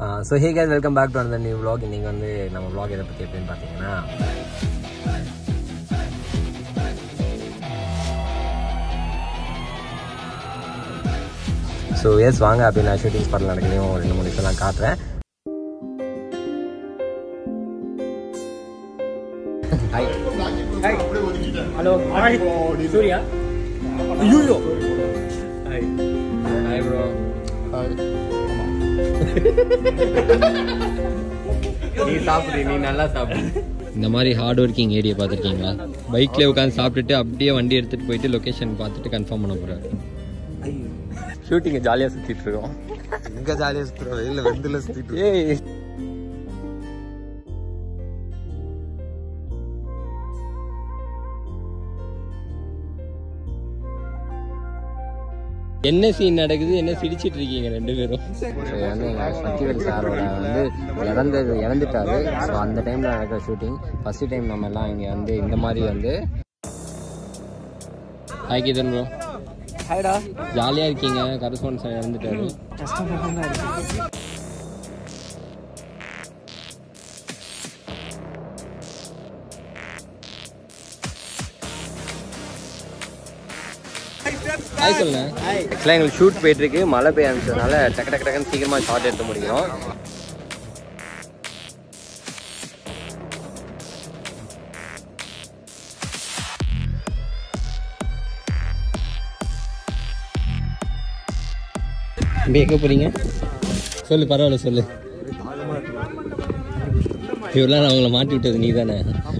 So hey guys welcome back to அந்த new vlog இன்னைக்கு வந்து நம்ம vlog எதை பற்றி எப்படின்னு பார்த்தீங்கன்னா ஸோ எஸ் வாங்க அப்படி நான் ஷூட்டிங் ஸ்பாட்டில் நடக்கலையும் ஒரு ரெண்டு மூணு விஷயம்லாம் காட்டுறேன் ஹாய் ஹலோ ஹாய் சூர்யா ஐயோ ஹாய் ஹாய் ப்ரோ நீ சாப்பிடு நீ நல்லா சாப்பிடு இந்த மாதிரி ஹார்ட் ஒர்க்கிங் ஏரியா பார்த்துருக்கீங்களா பைக்கில் உட்காந்து சாப்பிட்டுட்டு அப்படியே வண்டி எடுத்துகிட்டு போயிட்டு லொக்கேஷன் பார்த்துட்டு கன்ஃபார்ம் பண்ண போகிறாரு ஷூட்டிங்கை ஜாலியாக சுற்றிட்டு இருக்கோம் எங்க ஜாலியா சுத்துறோம் வெயில வெந்துல சுத்திட்டு ஏய் என்ன சீன் நடக்குது என்ன சிரிச்சிட்டு இருக்கீங்க ரெண்டு பேரும் வந்து எங்கள் சக்திவேல் சாரோட வந்து இறந்தது இறந்துட்டாரு ஸோ அந்த டைமில் நடக்கிற ஷூட்டிங் ஃபஸ்ட்டு டைம் நம்ம எல்லாம் இங்கே வந்து இந்த மாதிரி வந்து ஹாய் கீதன் ப்ரோ ஹாய்டா ஜாலியாக இருக்கீங்க கரஸ்பாண்ட் சார் இறந்துட்டாரு ஹாய் சொல்லுங்க ஆக்சுவலாக எங்களுக்கு ஷூட் போயிட்டு இருக்கு மழை பெய்ய ஆரம்பிச்சதுனால டக்கு டக்கு டக்குன்னு சீக்கிரமா ஷார்ட் எடுத்து முடிக்கிறோம் தம்பி எங்க போறீங்க சொல்லு பரவாயில்ல சொல்லு இவரெல்லாம் நான் உங்களை மாட்டி விட்டது நீ தானே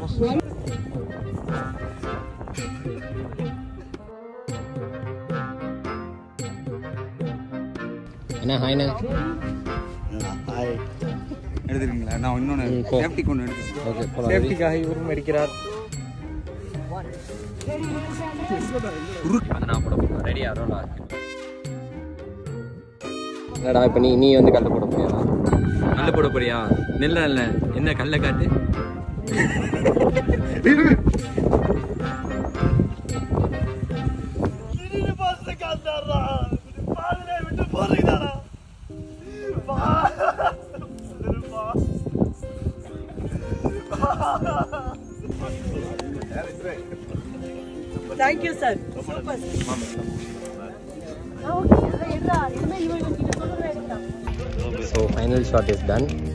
என்ன ஹாய்ண்ணா ஹாய் எடுத்துருங்களா நான் இன்னொன்னு ம், போ. சேஃப்டி கொண்டு எடுத்து ஓகே போலாம் சேஃப்டிக்காக இவரும் மடிக்கிறார் அது நான் போட போகிறேன் ரெடி ஆகிறோம் என்னடா இப்போ நீ நீ வந்து கல்ல போட போறியா கல்ல போட போறியா நெல்ல நெல்ல என்ன கல்ல காட்டு Thank you, sir. Super. So final shot is ton